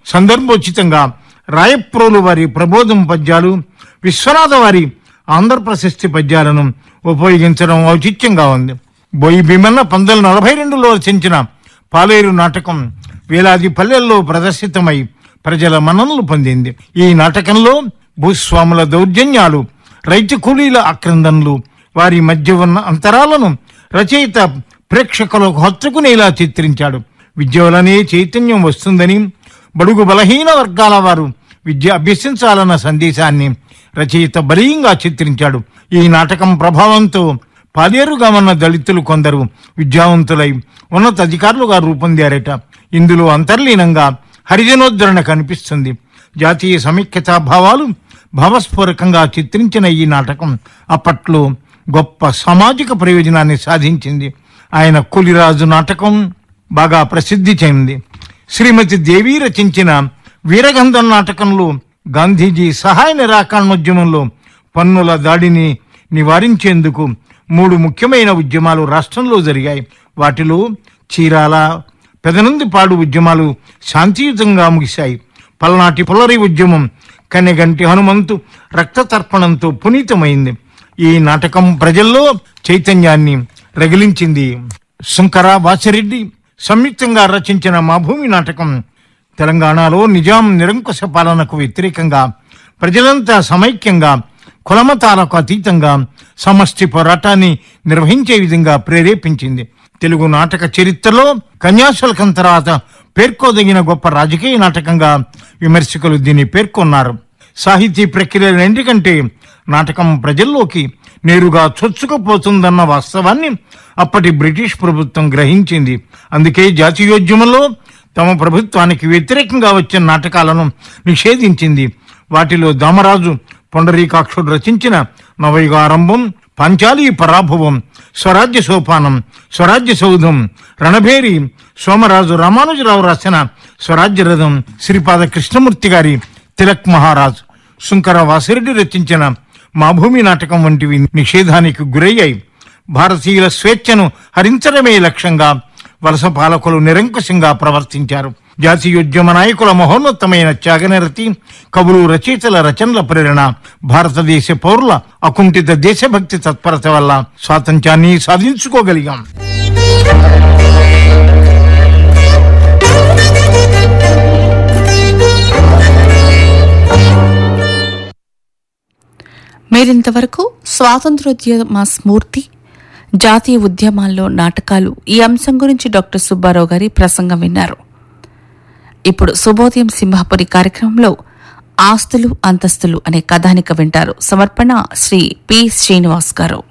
సందర్భోచితంగా రాయప్రోలు వారి ప్రబోధం పద్యాలు విశ్వనాథ వారి ఆంధ్ర ప్రశస్తి పద్యాలను ఉపయోగించడం ఔచిత్యంగా ఉంది బోయి భీమన్న పంతొమ్మిది నలభై రెండులో రచించిన పాలేరు నాటకం వేలాది పల్లెల్లో ప్రదర్శితమై ప్రజల మన్ననలు పొందింది ఈ నాటకంలో భూస్వాముల దౌర్జన్యాలు రైతు కూలీల ఆక్రందనలు వారి మధ్య ఉన్న అంతరాలను రచయిత ప్రేక్షకులకు హత్తుకునేలా చిత్రించాడు విద్య వలనే చైతన్యం వస్తుందని బడుగు బలహీన వర్గాల వారు విద్య అభ్యసించాలన్న సందేశాన్ని రచయిత బలీయంగా చిత్రించాడు ఈ నాటకం ప్రభావంతో పాలేరుగా ఉన్న దళితులు కొందరు విద్యావంతులై ఉన్నత అధికారులుగా రూపొందారట ఇందులో అంతర్లీనంగా హరిజనోద్ధరణ కనిపిస్తుంది జాతీయ సమైక్యతా భావాలు భావస్ఫూరకంగా చిత్రించిన ఈ నాటకం అప్పట్లో గొప్ప సామాజిక ప్రయోజనాన్ని సాధించింది ఆయన కూలిరాజు నాటకం బాగా ప్రసిద్ధి చెందింది శ్రీమతి దేవి రచించిన వీరగంధం నాటకంలో గాంధీజీ సహాయ నిరాకరణోద్యమంలో పన్నుల దాడిని నివారించేందుకు మూడు ముఖ్యమైన ఉద్యమాలు రాష్ట్రంలో జరిగాయి వాటిలో చీరాల పెదనందిపాడు ఉద్యమాలు శాంతియుతంగా ముగిశాయి పల్నాటి పుల్లరి ఉద్యమం కన్నెగంటి హనుమంతు రక్త తర్పణంతో పునీతమైంది ఈ నాటకం ప్రజల్లో చైతన్యాన్ని రగిలించింది శంకర వాసిరెడ్డి సంయుక్తంగా రచించిన మా భూమి నాటకం తెలంగాణలో నిజాం నిరంకుశ పాలనకు వ్యతిరేకంగా ప్రజలంతా సమైక్యంగా కులమతాలకు అతీతంగా సమష్టి పోరాటాన్ని నిర్వహించే విధంగా ప్రేరేపించింది తెలుగు నాటక చరిత్రలో కన్యాశుల్కం తర్వాత పేర్కోదగిన గొప్ప రాజకీయ నాటకంగా విమర్శకులు దీన్ని పేర్కొన్నారు సాహితీ ప్రక్రియలన్నిటికంటే నాటకం ప్రజల్లోకి నేరుగా చొచ్చుకుపోతుందన్న వాస్తవాన్ని అప్పటి బ్రిటిష్ ప్రభుత్వం గ్రహించింది అందుకే జాతీయోద్యమంలో తమ ప్రభుత్వానికి వ్యతిరేకంగా వచ్చిన నాటకాలను నిషేధించింది వాటిలో దామరాజు పొండరీకాక్షుడు రచించిన నవయుగారంభం పంచాలి పరాభవం స్వరాజ్య సోపానం స్వరాజ్య సౌధం రణభేరి సోమరాజు రామానుజరావు రాసిన స్వరాజ్య రథం శ్రీపాద కృష్ణమూర్తి గారి తిలక్ మహారాజ్ శుంకర వాసిరెడ్డి రచించిన మా భూమి నాటకం వంటివి నిషేధానికి గురయ్యాయి భారతీయుల స్వేచ్ఛను హరించడమే లక్ష్యంగా వలస పాలకులు నిరంకుశంగా ప్రవర్తించారు జాతీయోద్యమ నాయకుల మహోన్నతమైన త్యాగనిరతి కవులు రచయితల రచనల ప్రేరణ భారతదేశ పౌరుల అకుంఠిత దేశభక్తి తత్పరత వల్ల స్వాతంత్ర్యాన్ని సాధించుకోగలిగాం మీరింతవరకు స్వాతంత్రోద్యమ స్ఫూర్తి జాతీయ ఉద్యమాల్లో నాటకాలు ఈ అంశం గురించి డాక్టర్ సుబ్బారావు గారి ప్రసంగం విన్నారు ఇప్పుడు శుభోదయం సింహాపురి కార్యక్రమంలో ఆస్తులు అంతస్తులు అనే కథానిక వింటారు సమర్పణ శ్రీ పి శ్రీనివాస్ గారు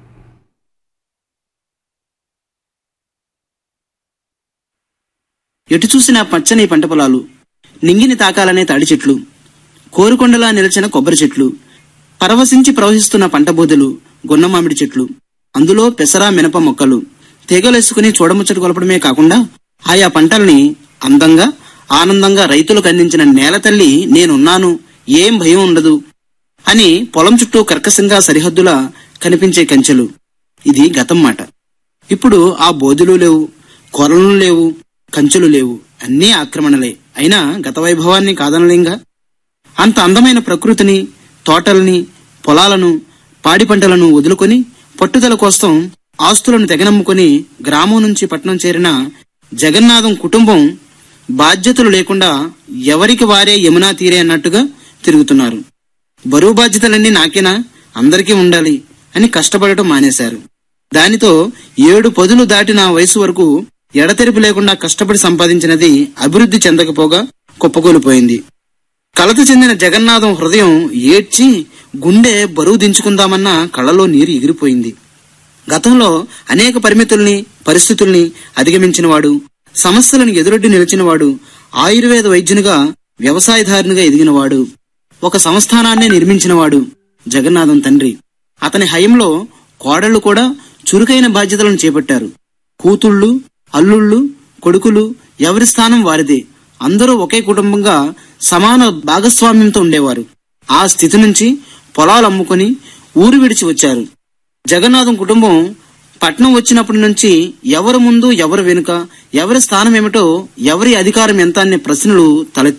ఎటు చూసినా పచ్చని పంట పొలాలు నింగిని తాకాలనే తాడి చెట్లు కోరుకొండలా నిలిచిన కొబ్బరి చెట్లు పరవశించి ప్రవహిస్తున్న పంట బోదెలు గొన్న మామిడి చెట్లు అందులో పెసర మినప మొక్కలు తీగలేసుకుని చూడముచ్చట కొలపడమే కాకుండా ఆయా పంటల్ని అందంగా ఆనందంగా రైతులకు అందించిన నేల తల్లి నేనున్నాను ఏం భయం ఉండదు అని పొలం చుట్టూ కర్కశంగా సరిహద్దులా కనిపించే కంచెలు ఇది గతం మాట ఇప్పుడు ఆ బోధులు లేవు కొరలు లేవు కంచెలు లేవు అన్నీ ఆక్రమణలే అయినా గత వైభవాన్ని కాదనలేంగా అంత అందమైన ప్రకృతిని తోటల్ని పొలాలను పాడి పంటలను వదులుకొని పట్టుదల కోసం ఆస్తులను తెగనమ్ముకొని గ్రామం నుంచి పట్నం చేరిన జగన్నాథం కుటుంబం బాధ్యతలు లేకుండా ఎవరికి వారే యమునా తీరే అన్నట్టుగా తిరుగుతున్నారు బరువు బాధ్యతలన్నీ నాకేనా అందరికీ ఉండాలి అని కష్టపడటం మానేశారు దానితో ఏడు పదులు దాటిన వయసు వరకు ఎడతెరిపి లేకుండా కష్టపడి సంపాదించినది అభివృద్ధి చెందకపోగా కుప్పకూలిపోయింది కలత చెందిన జగన్నాథం హృదయం ఏడ్చి గుండె బరువు దించుకుందామన్న కళ్ళలో నీరు ఎగిరిపోయింది గతంలో అనేక పరిమితుల్ని పరిస్థితుల్ని అధిగమించినవాడు సమస్యలను ఎదురొడ్డి నిలిచినవాడు ఆయుర్వేద వైద్యునిగా వ్యవసాయదారునిగా ఎదిగినవాడు ఒక సంస్థానాన్నే నిర్మించినవాడు జగన్నాథం తండ్రి అతని హయంలో కోడళ్లు కూడా చురుకైన బాధ్యతలను చేపట్టారు కూతుళ్ళు అల్లుళ్ళు కొడుకులు ఎవరి స్థానం వారిదే అందరూ ఒకే కుటుంబంగా సమాన భాగస్వామ్యంతో ఉండేవారు ఆ స్థితి నుంచి పొలాలు అమ్ముకొని ఊరు విడిచి వచ్చారు జగన్నాథం కుటుంబం పట్నం వచ్చినప్పటి నుంచి ఎవరు ముందు ఎవరు వెనుక ఎవరి స్థానం ఏమిటో ఎవరి అధికారం ఎంత అనే ప్రశ్నలు తలెత్తాయి